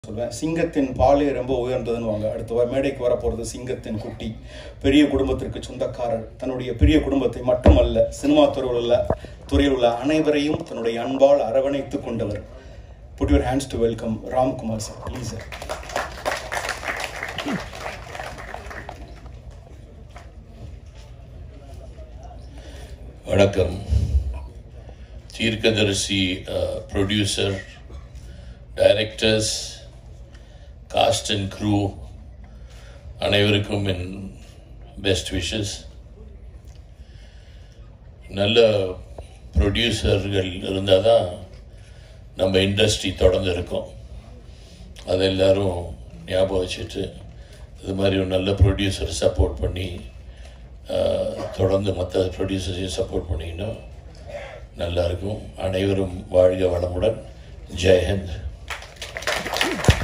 சொல்வேன் சிங்கத்தின் பாலே ரொம்ப உயர்ந்ததுன்னு அடுத்த வ- மேடைக்கு வரப்போகிறது சிங்கத்தின் குட்டி பெரிய குடும்பத்திற்கு சொந்தக்காரர் தன்னுடைய பெரிய குடும்பத்தை மட்டுமல்ல சினிமா துறையில் உள்ள துறையில் உள்ள அனைவரையும் தன்னுடைய அன்பால் அரவணைத்து கொண்டவர் put your hands to welcome Ramkumar sir please sir வணக்கம் தீர்க்கதரிசி producer directors cast and crew அனைவருக்கும் என் பெஸ்ட் விஷஸ் நல்ல ப்ரொடியூசர்கள் இருந்தால் தான் நம்ம இண்டஸ்ட்ரி தொடர்ந்து இருக்கும் அதை எல்லாரும் ஞாபகம் வச்சுட்டு இது மாதிரி ஒரு நல்ல ப்ரொடியூசர் சப்போர்ட் பண்ணி ஆஹ், தொடர்ந்து மற்ற ப்ரொடியூசர்ஸையும் சப்போர்ட் பண்ணிங்கன்னா நல்லாயிருக்கும் அனைவரும் வாழ்க வளமுடன் ஜெயஹிந்த்